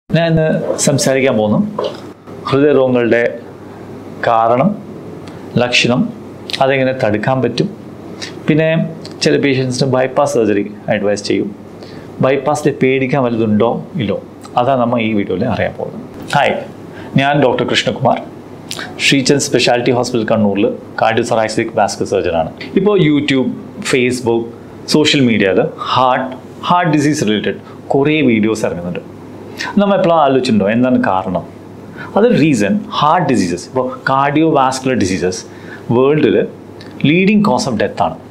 ഞാൻ ഇന്ന് സംസാരിക്കാൻ പോകുന്നു ഹൃദയരോഗങ്ങളുടെ കാരണം ലക്ഷണം അതെങ്ങനെ തടുക്കാൻ പറ്റും പിന്നെ ചില പേഷ്യൻസിന് ബൈപ്പാസ് സർജറി അഡ്വൈസ് ചെയ്യും ബൈപ്പാസിൽ പേടിക്കാൻ വലുതുണ്ടോ ഇല്ലോ അതാണ് നമ്മൾ ഈ വീഡിയോയിൽ അറിയാൻ പോകുന്നത് ഹായ് ഞാൻ doctor Krishnakumar Sreechand speciality hospital കണ്ണൂരിൽ കാർഡിയോസറാക്സിക് വാസ്കൽ സർജനാണ് ഇപ്പോൾ യൂട്യൂബ് ഫേസ്ബുക്ക് സോഷ്യൽ മീഡിയയിൽ ഹാർട്ട് ഹാർട്ട് ഡിസീസ് റിലേറ്റഡ് കുറേ വീഡിയോസ് ഇറങ്ങുന്നുണ്ട് നമ്മൾ എപ്പോഴും ആലോചിച്ചിട്ടുണ്ടോ എന്താണ് കാരണം അതൊരു റീസൺ ഹാർട്ട് ഡിസീസസ് ഇപ്പോൾ കാർഡിയോ വാസ്കുലർ ഡിസീസസ് വേൾഡിൽ ലീഡിങ് കോസ് ഓഫ് ഡെത്ത് ആണ്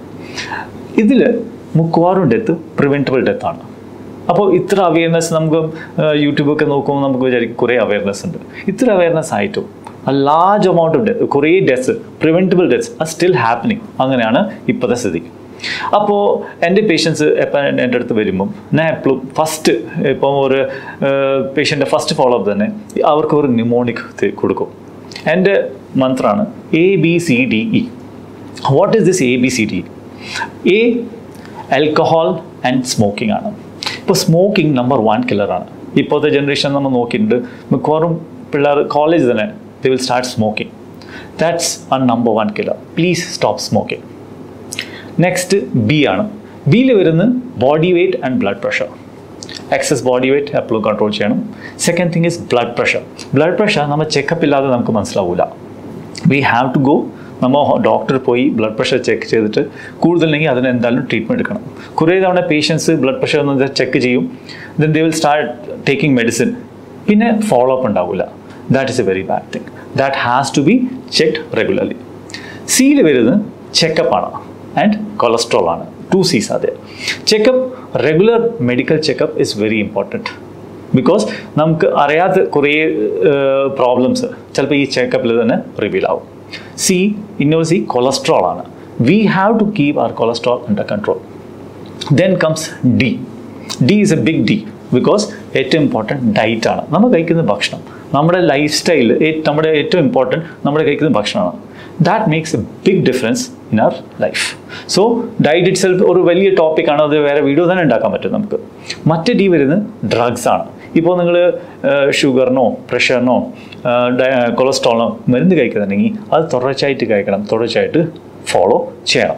ഇതിൽ മിക്കവാറും ഡെത്ത് പ്രിവെൻറ്റബിൾ ഡെത്ത് ആണ് അപ്പോൾ ഇത്ര അവയർനെസ് നമുക്ക് യൂട്യൂബൊക്കെ നോക്കുമ്പോൾ നമുക്ക് വിചാരിക്കും കുറേ അവയർനെസ് ഉണ്ട് ഇത്ര അവയർനെസ് ആയിട്ടും a large amount of death കുറേ deaths preventable deaths are still happening അങ്ങനെയാണ് ഇപ്പോഴത്തെ സ്ഥിതി അപ്പോൾ എൻ്റെ പേഷ്യൻസ് എപ്പോൾ എൻ്റെ അടുത്ത് വരുമ്പം ഞാൻ എപ്പോഴും ഫസ്റ്റ് ഇപ്പം ഒരു പേഷ്യൻ്റെ ഫസ്റ്റ് ഫോളോ അപ്പ് തന്നെ അവർക്ക് ഒരു ന്യൂമോണിക് കൊടുക്കും എൻ്റെ മന്ത്രാണ് A B C D E what is this A B C D A alcohol and smoking ആണ് ഇപ്പോൾ സ്മോക്കിംഗ് നമ്പർ വൺ കില്ലറാണ് ഇപ്പോഴത്തെ ജനറേഷൻ നമ്മൾ നോക്കിയിട്ടുണ്ട് മിക്കവാറും പിള്ളേർ കോളേജ് തന്നെ they will start smoking that's a number one killer please stop smoking next B ആണ് ബിയിൽ വരുന്നത് body weight and blood pressure excess body weight എപ്പോഴും കൺട്രോൾ ചെയ്യണം second thing is blood pressure blood pressure നമ്മൾ checkup ഇല്ലാതെ നമുക്ക് മനസ്സിലാവില്ല we have to go നമ്മൾ ഡോക്ടർ പോയി ബ്ലഡ് പ്രഷർ ചെക്ക് ചെയ്തിട്ട് കൂടുതലുണ്ടെങ്കിൽ അതിന് എന്തായാലും ട്രീറ്റ്മെൻറ്റ് എടുക്കണം കുറേ തവണ പേഷ്യൻസ് ബ്ലഡ് പ്രഷർ ഒന്ന് ചെക്ക് ചെയ്യും then they will start taking medicine പിന്നെ ഫോളോ അപ്പ് ഉണ്ടാവില്ല that is a very bad thing that has to be checked regularly സിയിൽ വരുന്നത് ചെക്കപ്പാണ് ആൻഡ് കൊളസ്ട്രോൾ ആണ് ടു സീസ് അതെ checkup regular medical checkup is very important because നമുക്ക് അറിയാത്ത കുറേ പ്രോബ്ലംസ് ചിലപ്പോൾ ഈ ചെക്കപ്പിൽ തന്നെ റിവീൽ ആവും സി ഇന്നോ സി കൊളസ്ട്രോൾ ആണ് we have to keep our cholesterol under control then comes D D is a big D because ഏറ്റവും ഇമ്പോർട്ടൻറ്റ് ഡയറ്റാണ് നമ്മൾ കഴിക്കുന്ന ഭക്ഷണം നമ്മുടെ ലൈഫ് സ്റ്റൈൽ നമ്മുടെ ഏറ്റവും ഇമ്പോർട്ടൻറ്റ് നമ്മുടെ കഴിക്കുന്ന ഭക്ഷണമാണ് that makes a big difference in our life so diet itself ഒരു വലിയ ടോപ്പിക്കാണ് അത് വേറെ വീഡിയോ തന്നെ ഉണ്ടാക്കാൻ പറ്റും നമുക്ക് മറ്റേ ഡി വരുന്നത് ഡ്രഗ്സ് ആണ് ഇപ്പോൾ നിങ്ങൾ ഷുഗറിനോ പ്രഷറിനോ കൊളസ്ട്രോളിനോ മരുന്ന് കഴിക്കുന്നുണ്ടെങ്കിൽ അത് തുടർച്ചയായിട്ട് കഴിക്കണം തുടർച്ചയായിട്ട് ഫോളോ ചെയ്യണം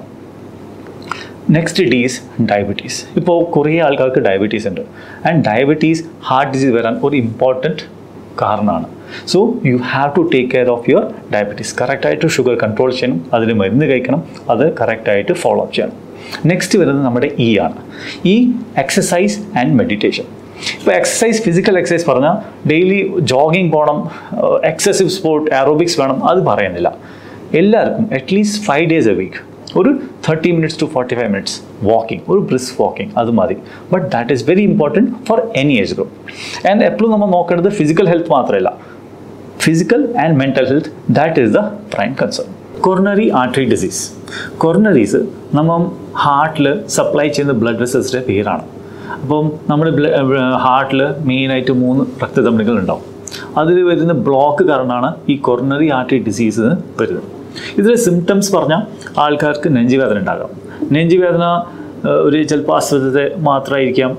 നെക്സ്റ്റ് ഡി ഈസ് ഡയബറ്റീസ് ഇപ്പോൾ കുറേ ആൾക്കാർക്ക് ഡയബറ്റീസ് ഉണ്ട് ആൻഡ് ഡയബറ്റീസ് ഹാർട്ട് ഡിസീസ് വരാൻ ഒരു ഇമ്പോർട്ടൻറ്റ് കാരണമാണ് so you have to take care of your diabetes കറക്റ്റായിട്ട് ഷുഗർ കൺട്രോൾ ചെയ്യണം അതിന് മരുന്ന് കഴിക്കണം അത് കറക്റ്റായിട്ട് ഫോളോ അപ്പ് ചെയ്യണം നെക്സ്റ്റ് വരുന്നത് നമ്മുടെ ഇ ആണ് ഈ എക്സസൈസ് ആൻഡ് മെഡിറ്റേഷൻ ഇപ്പോൾ എക്സസൈസ് ഫിസിക്കൽ എക്സസൈസ് പറഞ്ഞാൽ ഡെയിലി ജോഗിങ് പോകണം എക്സസീവ് സ്പോർട്ട് ആറോബിക്സ് വേണം അത് പറയുന്നില്ല എല്ലാവർക്കും at least five days a week ഒരു thirty minutes to forty five minutes walking ഒരു ബ്രിസ്ക് വാക്കിംഗ് അത് മതി but that is very important for any age group and എപ്പോഴും നമ്മൾ നോക്കേണ്ടത് ഫിസിക്കൽ ഹെൽത്ത് മാത്രമല്ല physical and mental health that is the prime concern coronary artery disease coronaries നമ്മൾ ഹാർട്ടിൽ supply ചെയ്യുന്ന blood വെസൽസിൻ്റെ പേരാണ് അപ്പം നമ്മുടെ ഹാർട്ടിൽ മെയിനായിട്ട് മൂന്ന് രക്തധമനികൾ ഉണ്ടാവും അതിൽ വരുന്ന ബ്ലോക്ക് കാരണമാണ് ഈ കൊറോണറി ആർട്ടറി ഡിസീസ് വരുന്നത് ഇതിലെ സിംറ്റംസ് പറഞ്ഞാൽ ആൾക്കാർക്ക് നെഞ്ചുവേദന ഉണ്ടാകാം നെഞ്ചുവേദന ഒരു ചിലപ്പോൾ അശ്രദ്ധത്തെ മാത്രമായിരിക്കാം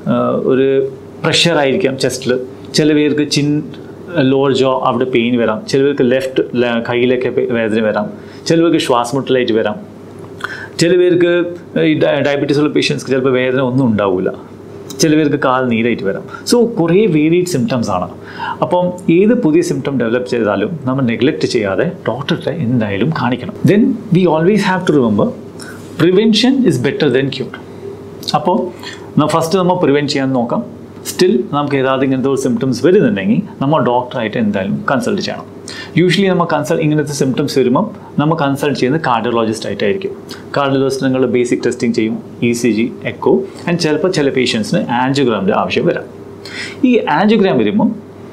ഒരു പ്രഷർ ആയിരിക്കാം ചെസ്റ്റിൽ ചില പേർക്ക് ചിൻ ലോവർ ജോ അവിടെ പെയിൻ വരാം ചിലവർക്ക് ലെഫ്റ്റ് കയ്യിലൊക്കെ വേദന വരാം ചിലവർക്ക് ശ്വാസമുട്ടലായിട്ട് വരാം ചില പേർക്ക് ഈ ഡയബറ്റീസ് ഉള്ള പേഷ്യൻസ്ക്ക് ചിലപ്പോൾ വേദന ഒന്നും ഉണ്ടാവില്ല ചില പേർക്ക് കാൽ നീരായിട്ട് വരാം സോ കുറേ വേരിയഡ് സിംറ്റംസ് ആണ് അപ്പം ഏത് പുതിയ സിംറ്റം ഡെവലപ്പ് ചെയ്താലും നമ്മൾ നെഗ്ലക്റ്റ് ചെയ്യാതെ ഡോക്ടറെ എന്തായാലും കാണിക്കണം then we always have to remember prevention is better then cure അപ്പോൾ ഫസ്റ്റ് നമ്മൾ പ്രിവെൻറ്റ് ചെയ്യാൻ നോക്കാം സ്റ്റിൽ നമുക്ക് ഏതാണ്ട് ഇങ്ങനത്തെ ഒരു സിംറ്റംസ് വരുന്നുണ്ടെങ്കിൽ നമ്മൾ ഡോക്ടറായിട്ട് എന്തായാലും കൺസൾട്ട് ചെയ്യണം യൂഷ്വലി നമ്മൾ കൺസൾട്ട് ഇങ്ങനത്തെ സിംറ്റംസ് വരുമ്പം നമ്മൾ കൺസൾട്ട് ചെയ്യുന്നത് കാർഡിയോളജിസ്റ്റ് ആയിട്ടായിരിക്കും കാർഡിയോളജിസ്റ്റ് നിങ്ങൾ ബേസിക് ടെസ്റ്റിംഗ് ചെയ്യും E C G echo and ചിലപ്പോൾ ചില പേഷ്യൻസിന് ആൻജിയോഗ്രാമിൻ്റെ ആവശ്യം വരാം ഈ ആൻജിയോഗ്രാം വരുമ്പം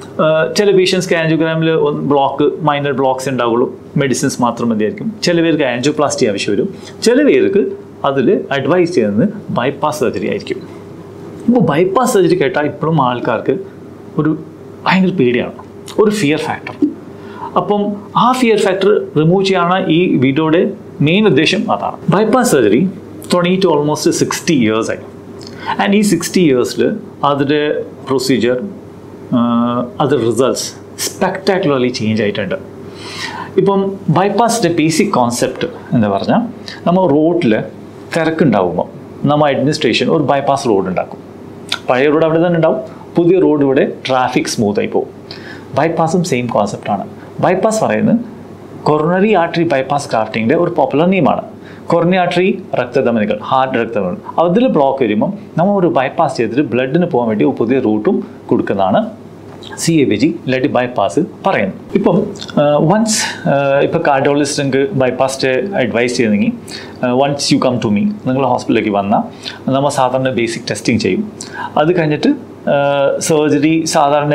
ചില പേഷ്യൻസ്ക്ക് ആൻജിയോഗ്രാമിൽ ബ്ലോക്ക് മൈനർ ബ്ലോക്ക്സ് ഉണ്ടാവുള്ളൂ മെഡിസിൻസ് മാത്രം മതിയായിരിക്കും ചില പേർക്ക് ആൻജിയോപ്ലാസ്റ്റി ആവശ്യം വരും ചില പേർക്ക് അതിൽ അഡ്വൈസ് ചെയ്യുന്നത് ബൈപ്പാസ് സർജറി ആയിരിക്കും ഇപ്പോൾ ബൈപ്പാസ് സർജറി കേട്ടാൽ ഇപ്പോഴും ആൾക്കാർക്ക് ഒരു ഭയങ്കര പേടിയാണ് ഒരു ഫിയർ ഫാക്ടർ അപ്പം ആ ഫിയർ ഫാക്ടർ റിമൂവ് ചെയ്യാനാണ് ഈ വീഡിയോയുടെ മെയിൻ ഉദ്ദേശം അതാണ് ബൈപ്പാസ് സർജറി തുടങ്ങിയിട്ട് ഓൾമോസ്റ്റ് സിക്സ്റ്റി ഇയേഴ്സായി ആൻഡ് ഈ സിക്സ്റ്റി ഇയേഴ്സിൽ അതിൻ്റെ പ്രൊസീജിയർ അത് റിസൾട്ട്സ് സ്പെക്ടാക്കുലർലി ചേഞ്ച് ആയിട്ടുണ്ട് ഇപ്പം ബൈപ്പാസിൻ്റെ ബേസിക് കോൺസെപ്റ്റ് എന്ന് പറഞ്ഞാൽ നമ്മൾ റോഡിൽ തിരക്കുണ്ടാകുമ്പോൾ നമ്മൾ അഡ്മിനിസ്ട്രേഷൻ ഒരു ബൈപ്പാസ് റോഡ് ഉണ്ടാക്കും പഴയ റോഡ് അവിടെ തന്നെ ഉണ്ടാവും പുതിയ റോഡ് ഇവിടെ ട്രാഫിക് സ്മൂത്തായി പോകും ബൈപ്പാസും സെയിം കോൺസെപ്റ്റാണ് ബൈപ്പാസ് പറയുന്നത് കൊറോണറി ആർട്ടറി ബൈപ്പാസ് ക്രാഫ്റ്റിങ്ങിൻ്റെ ഒരു പോപ്പുലർ നെയിമാണ് കൊറോണറി ആർട്ടറി രക്തധമനികൾ ഹാർട്ട് രക്തധമനികൾ അതിൽ ബ്ലോക്ക് വരുമ്പം നമ്മൾ ഒരു ബൈപ്പാസ് ചെയ്തിട്ട് ബ്ലഡിന് പോകാൻ വേണ്ടി ഒരു പുതിയ റൂട്ടും കൊടുക്കുന്നതാണ് സി എ ബി ജി ഇല്ലാട്ടി ബൈപ്പാസ് പറയുന്നു ഇപ്പം വൺസ് ഇപ്പോൾ കാർഡിയോളജിസ്റ്റ് നിങ്ങൾക്ക് ബൈപ്പാസ്റ്റ് അഡ്വൈസ് ചെയ്തെങ്കിൽ once you come to me നിങ്ങൾ ഹോസ്പിറ്റലിലേക്ക് വന്നാൽ നമ്മൾ സാധാരണ ബേസിക് ടെസ്റ്റിംഗ് ചെയ്യും അത് കഴിഞ്ഞിട്ട് സർജറി സാധാരണ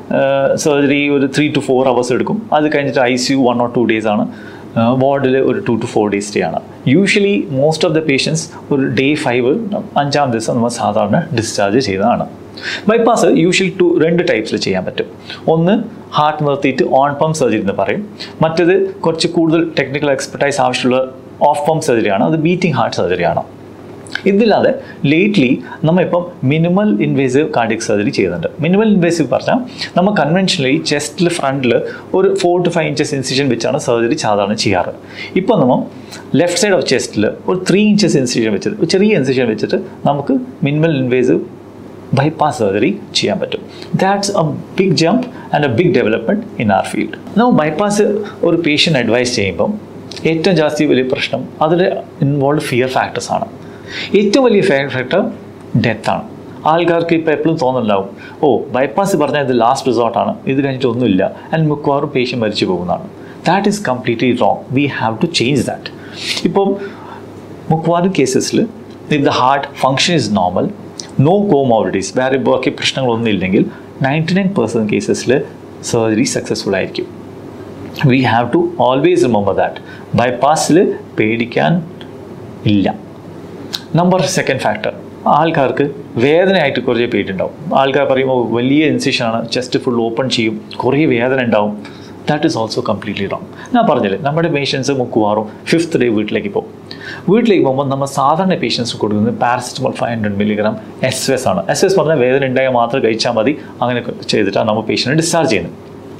സർജറി ഒരു ത്രീ ടു ഫോർ അവേഴ്സ് എടുക്കും അത് കഴിഞ്ഞിട്ട് I C U one or two days ആണ് വാർഡിൽ ഒരു two two four days stay ആണ് usually most of the patients ഒരു ഡേ ഫൈവ് അഞ്ചാം ദിവസം നമ്മൾ സാധാരണ ഡിസ്ചാർജ് ചെയ്തതാണ് ബൈപ്പാസ് യൂഷ്വലി ടു രണ്ട് ടൈപ്സിൽ ചെയ്യാൻ പറ്റും ഒന്ന് ഹാർട്ട് നിർത്തിയിട്ട് ഓൺ പമ്പ് സർജറി എന്ന് പറയും മറ്റത് കുറച്ച് കൂടുതൽ ടെക്നിക്കൽ എക്സ്പെർട്ടൈസ് ആവശ്യമുള്ള ഓഫ് പമ്പ് സർജറിയാണ് അത് ബീറ്റിംഗ് ഹാർട്ട് സർജറിയാണ് ഇതില്ലാതെ ലേറ്റ്ലി നമ്മൾ ഇപ്പം മിനിമൽ ഇൻവേസീവ് കാർഡിയക് സർജറി ചെയ്യുന്നുണ്ട് മിനിമൽ ഇൻവേസീവ് പറഞ്ഞാൽ നമ്മൾ കൺവെൻഷനലി ചെസ്റ്റിൽ ഫ്രണ്ടിൽ ഒരു four to five inches incision വെച്ചാണ് സർജറി സാധാരണ ചെയ്യാറ് ഇപ്പോൾ നമ്മൾ ലെഫ്റ്റ് സൈഡ് ഓഫ് ചെസ്റ്റിൽ ഒരു ത്രീ ഇഞ്ചസ് ഇൻസിഷൻ വെച്ചിട്ട് ഒരു ചെറിയ ഇൻസിഷൻ വെച്ചിട്ട് നമുക്ക് മിനിമൽ ഇൻവേസീവ് ബൈപ്പാസ് സർജറി ചെയ്യാൻ പറ്റും that's a big jump and a big development in our field നമ്മൾ ബൈപ്പാസ് ഒരു പേഷ്യൻ്റ് അഡ്വൈസ് ചെയ്യുമ്പം ഏറ്റവും ജാസ്തി വലിയ പ്രശ്നം അതിൽ ഇൻവോൾവ് ഫിയർ ഫാക്ടേഴ്സ് ആണ് ഏറ്റവും വലിയ ഫിയർ ഫാക്ടർ ഡെത്താണ് ആൾക്കാർക്ക് ഇപ്പോൾ എപ്പോഴും തോന്നുന്നുണ്ടാവും ഓ ബൈപ്പാസ് പറഞ്ഞാൽ ഇത് ലാസ്റ്റ് റിസോർട്ടാണ് ഇത് കഴിഞ്ഞിട്ട് ഒന്നുമില്ല ആൻഡ് മിക്കവാറും പേഷ്യൻ മരിച്ചു പോകുന്നതാണ് that is completely wrong we have to change that ഇപ്പം മിക്കവാറും കേസസിൽ if the heart function is normal no comorbidities വേറെ ബാക്കി പ്രശ്നങ്ങളൊന്നും ഇല്ലെങ്കിൽ നയൻറ്റി നയൻ പെർസെൻറ്റ് കേസസിൽ സർജറി സക്സസ്ഫുൾ ആയിരിക്കും we have to always remember that ബൈപ്പാസിൽ പേടിക്കാൻ ഇല്ല നമ്പർ സെക്കൻഡ് ഫാക്ടർ ആൾക്കാർക്ക് വേദനയായിട്ട് കുറേ പേരുണ്ടാവും ആൾക്കാർ പറയുമ്പോൾ വലിയ ഇൻസിഷനാണ് ചെസ്റ്റ് ഫുൾ ഓപ്പൺ ചെയ്യും കുറേ വേദന ഉണ്ടാവും that is also completely wrong ഞാൻ പറഞ്ഞില്ലേ നമ്മുടെ പേഷ്യൻസ് മിക്കവാറും ഫിഫ്ത്ത് ഡേ വീട്ടിലേക്ക് പോകും വീട്ടിലേക്ക് പോകുമ്പോൾ നമ്മൾ സാധാരണ പേഷ്യൻസ് കൊടുക്കുന്നത് paracetamol five hundred milligram S S ആണ് എസ് എസ് പറഞ്ഞാൽ വേദന ഉണ്ടായാൽ മാത്രം കഴിച്ചാൽ മതി അങ്ങനെ ചെയ്തിട്ടാണ് നമ്മൾ പേഷ്യൻറ്റിനെ ഡിസ്ചാർജ് ചെയ്യുന്നത്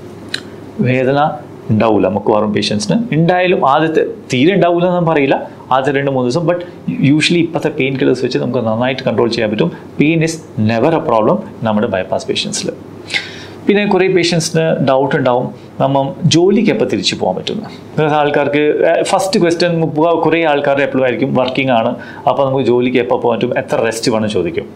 വേദന ഉണ്ടാവില്ല മിക്കവാറും പേഷ്യൻസിന് ഉണ്ടായാലും ആദ്യത്തെ തീരെ ഉണ്ടാവില്ല എന്ന് പറയില്ല ആദ്യത്തെ രണ്ട് മൂന്ന് ദിവസം ബട്ട് യൂഷ്വലി ഇപ്പോഴത്തെ പെയിൻ കില്ലേഴ്സ് വെച്ച് നമുക്ക് നന്നായിട്ട് കൺട്രോൾ ചെയ്യാൻ പറ്റും pain is never a problem നമ്മുടെ ബൈപ്പാസ് പേഷ്യൻസിൽ പിന്നെ കുറേ പേഷ്യൻസിന് ഡൗട്ട് ഉണ്ടാവും നമ്മൾ ജോലിക്ക് എപ്പോൾ തിരിച്ചു പോകാൻ പറ്റുന്നു because ആൾക്കാർക്ക് ഫസ്റ്റ് ക്വസ്റ്റ്യൻ കുറേ ആൾക്കാർ എപ്പോഴും ആയിരിക്കും വർക്കിംഗ് ആണ് അപ്പോൾ നമുക്ക് ജോലിക്ക് എപ്പോൾ പോകാൻ പറ്റും എത്ര റെസ്റ്റ് വേണം ചോദിക്കും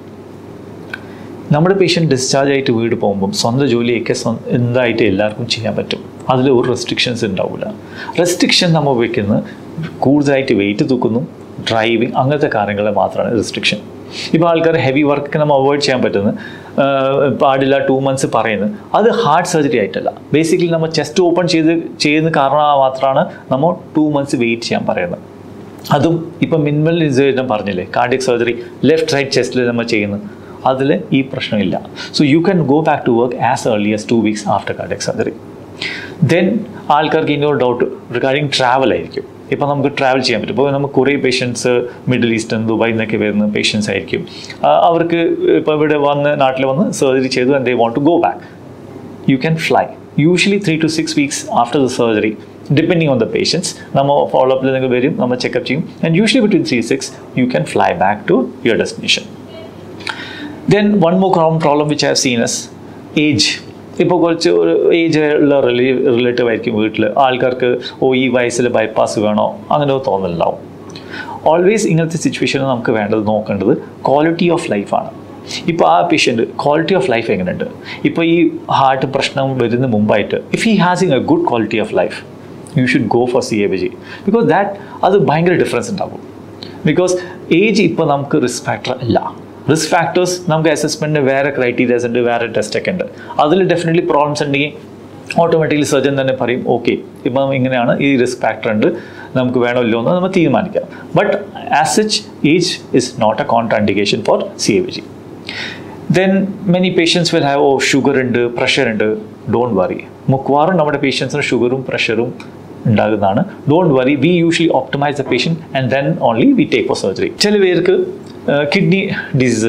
നമ്മുടെ പേഷ്യൻ്റ് ഡിസ്ചാർജ് ആയിട്ട് വീട് പോകുമ്പം സ്വന്തം ജോലിയൊക്കെ സ്വ- എന്തായിട്ട് എല്ലാവർക്കും ചെയ്യാൻ പറ്റും അതിൽ ഒരു റെസ്ട്രിക്ഷൻസ് ഉണ്ടാവില്ല റെസ്ട്രിക്ഷൻ നമ്മൾ വെക്കുന്നത് കൂടുതലായിട്ട് വെയിറ്റ് തൂക്കുന്നു ഡ്രൈവിങ് അങ്ങനത്തെ കാര്യങ്ങൾ മാത്രമാണ് റെസ്ട്രിക്ഷൻ ഇപ്പോൾ ആൾക്കാർ ഹെവി വർക്ക് നമ്മൾ അവോയ്ഡ് ചെയ്യാൻ പറ്റുന്നത് ആഹ് പാടില്ല ടു മന്ത്സ് പറയുന്നത് അത് ഹാർട്ട് സർജറി ആയിട്ടല്ല ബേസിക്കലി നമ്മൾ ചെസ്റ്റ് ഓപ്പൺ ചെയ്ത് ചെയ്യുന്ന കാരണം മാത്രമാണ് നമ്മൾ ടു മന്ത്സ് വെയിറ്റ് ചെയ്യാൻ പറയുന്നത് അതും ഇപ്പം മിനിമൽ ഇൻസുലേഷൻ പറഞ്ഞില്ലേ കാർഡിയക് സർജറി ലെഫ്റ്റ് റൈറ്റ് ചെസ്റ്റിൽ നമ്മൾ ചെയ്യുന്നത് അതിൽ ഈ പ്രശ്നമില്ല so you can go back to work as early as two weeks after cardiac surgery then ആൾക്കാർക്ക് ഇനി ഒരു ഡൗട്ട് റിഗാർഡിങ് ട്രാവൽ ആയിരിക്കും ഇപ്പോൾ നമുക്ക് ട്രാവൽ ചെയ്യാൻ പറ്റും ഇപ്പോൾ നമുക്ക് കുറേ പേഷ്യൻസ് മിഡിൽ ഈസ്റ്റേൺ ദുബായിൽ നിന്നൊക്കെ വരുന്ന പേഷ്യൻസ് ആയിരിക്കും ആ, അവർക്ക് ഇപ്പോൾ ഇവിടെ വന്ന് നാട്ടിൽ വന്ന് സർജറി ചെയ്തു and they want to go back you can fly. Usually three to six weeks after the surgery, depending on the patients. നമ്മൾ ഫോളോ അപ്പിൽ നിങ്ങൾ വരും നമ്മൾ ചെക്കപ്പ് ചെയ്യും and usually between three six you can fly back to your destination then one more problem which have seen is age ഇപ്പോൾ കുറച്ച് ഒരു age ഉള്ള റിലേറ്റീവ് ആയിരിക്കും വീട്ടിൽ ആൾക്കാർക്ക് ഓ ഈ വയസ്സിൽ ബൈപ്പാസ് വേണോ അങ്ങനെ ഒരു തോന്നലുണ്ടാവും ഓൾവേസ് ഇങ്ങനത്തെ സിറ്റുവേഷനിൽ നമുക്ക് വേണ്ടത് നോക്കേണ്ടത് ക്വാളിറ്റി ഓഫ് ലൈഫാണ് ഇപ്പോൾ ആ പേഷ്യൻ്റ് ക്വാളിറ്റി ഓഫ് ലൈഫ് എങ്ങനെയുണ്ട് ഇപ്പോൾ ഈ ഹാർട്ട് പ്രശ്നം വരുന്ന മുമ്പായിട്ട് ഇഫ് ഹി ഹാസിങ് a good quality of life you should go for C A B G because that അത് ഭയങ്കര ഡിഫറൻസ് ഉണ്ടാകും ബിക്കോസ് ഏജ് ഇപ്പോൾ നമുക്ക് റിസ്ക് ഫാക്ടർ അല്ല റിസ്ക് ഫാക്ടേഴ്സ് നമുക്ക് അസസ്മെൻറ്റിന് വേറെ ക്രൈറ്റീരിയാസ് ഉണ്ട് വേറെ ടെസ്റ്റ് ഒക്കെ ഉണ്ട് അതിൽ ഡെഫിനറ്റ്ലി പ്രോബ്ലംസ് ഉണ്ടെങ്കിൽ ഓട്ടോമാറ്റിക്കലി സർജൻ തന്നെ പറയും ഓക്കെ ഇപ്പം ഇങ്ങനെയാണ് ഈ റിസ്ക് ഫാക്ടർ ഉണ്ട് നമുക്ക് വേണോ ഇല്ലോ എന്ന് നമ്മൾ തീരുമാനിക്കാം but as such age is not a contraindication for C A B G then many patients will have oh sugar ഉണ്ട് പ്രഷർ ഉണ്ട് ഡോണ്ട് വറി മിക്കവാറും നമ്മുടെ പേഷ്യൻസിന് ഷുഗറും പ്രഷറും ഉണ്ടാകുന്നതാണ് don't worry we usually optimize the patient and then only we take for surgery ചില പേർക്ക് കിഡ്നി ഡിസീസ് ഉണ്ടാവും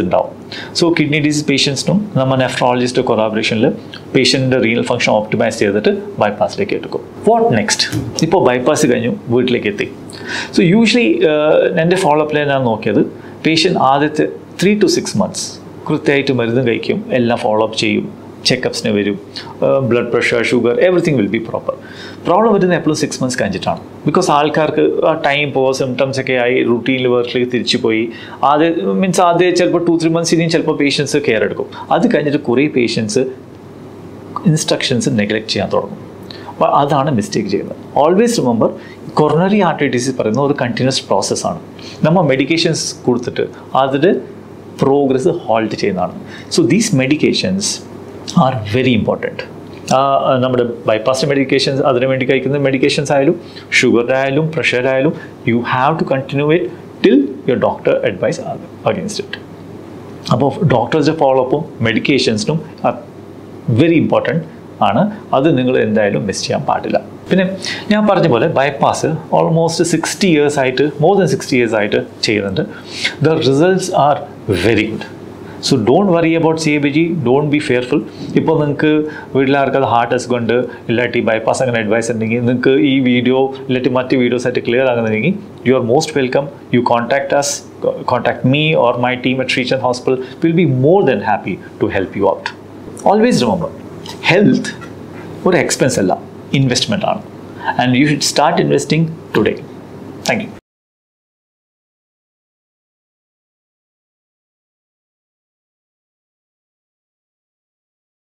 സോ കിഡ്നി ഡിസീസ് പേഷ്യൻസിനും നമ്മൾ നെഫ്രോളജിസ്റ്റ് കൊളാബറേഷനിൽ പേഷ്യൻ്റെ റീനൽ ഫംഗ്ഷൻ ഓപ്റ്റിമൈസ് ചെയ്തിട്ട് ബൈപ്പാസിലേക്ക് എടുക്കും വാട്ട് നെക്സ്റ്റ് ഇപ്പോൾ ബൈപ്പാസ് കഴിഞ്ഞു വീട്ടിലേക്ക് എത്തി സോ യൂഷ്വലി എൻ്റെ ഫോളോ അപ്പിൽ ഞാൻ നോക്കിയത് പേഷ്യൻ്റ് ആദ്യത്തെ ത്രീ ടു സിക്സ് മന്ത്സ് കൃത്യമായിട്ട് മരുന്ന് കഴിക്കും എല്ലാം ഫോളോ അപ്പ് ചെയ്യും ചെക്കപ്സിന് വരും blood pressure sugar everything will be proper problem വരുന്നത് എപ്പോഴും സിക്സ് മന്ത്സ് കഴിഞ്ഞിട്ടാണ് ബിക്കോസ് ആൾക്കാർക്ക് ആ ടൈം പോകുക സിംറ്റംസ് ഒക്കെ ആയി റുട്ടീനിൽ വർക്കിലേക്ക് തിരിച്ചു പോയി ആദ്യം മീൻസ് ആദ്യം ചിലപ്പോൾ ടു ത്രീ മന്ത്സ് ഇനിയും ചിലപ്പോൾ പേഷ്യൻസ് കെയർ എടുക്കും അത് കഴിഞ്ഞിട്ട് കുറേ പേഷ്യൻസ് ഇൻസ്ട്രക്ഷൻസ് നെഗ്ലക്ട് ചെയ്യാൻ തുടങ്ങും അപ്പോൾ അതാണ് മിസ്റ്റേക്ക് ചെയ്യുന്നത് always remember coronary artery disease പറയുന്ന ഒരു കണ്ടിന്യൂസ് പ്രോസസ്സാണ് നമ്മൾ മെഡിക്കേഷൻസ് കൊടുത്തിട്ട് അതിൻ്റെ പ്രോഗ്രസ് ഹോൾട്ട് ചെയ്യുന്നതാണ് so these medications are very important നമ്മുടെ ബൈപ്പാസ് മെഡിക്കേഷൻസ് അതിനു വേണ്ടി കഴിക്കുന്ന മെഡിക്കേഷൻസ് ആയാലും ഷുഗർ ആയാലും പ്രഷർ ആയാലും you have to continue it till your doctor advise against it അപ്പോൾ ഡോക്ടേഴ്സിൻ്റെ ഫോളോ അപ്പും മെഡിക്കേഷൻസിനും വെരി ഇമ്പോർട്ടൻറ്റ് ആണ് അത് നിങ്ങൾ എന്തായാലും മിസ് ചെയ്യാൻ പാടില്ല പിന്നെ ഞാൻ പറഞ്ഞ പോലെ ബൈപ്പാസ് ഓൾമോസ്റ്റ് സിക്സ്റ്റി ഇയേഴ്സ് ആയിട്ട് മോർ ദൻ സിക്സ്റ്റി ഇയേഴ്സ് ആയിട്ട് ചെയ്യുന്നുണ്ട് the results are very good so don't worry about C A B G don't be fearful ഇപ്പോൾ നിങ്ങൾക്ക് വീട്ടിലാർക്ക് അത് ഹാർട്ട് ടെസ്റ്റ് കൊണ്ട് ഇല്ലാട്ടി ബൈപ്പാസ് അങ്ങനെ അഡ്വൈസ് ഉണ്ടെങ്കിൽ നിങ്ങൾക്ക് ഈ വീഡിയോ ഇല്ലാട്ടി മറ്റ് വീഡിയോസ് ആയിട്ട് ക്ലിയർ ആകുന്നുണ്ടെങ്കിൽ you are most welcome you contact us contact me or my team at Sreechand hospital will be more than happy to help you out always remember health ഒരു expense അല്ല investment ആണ് and you should start investing today thank U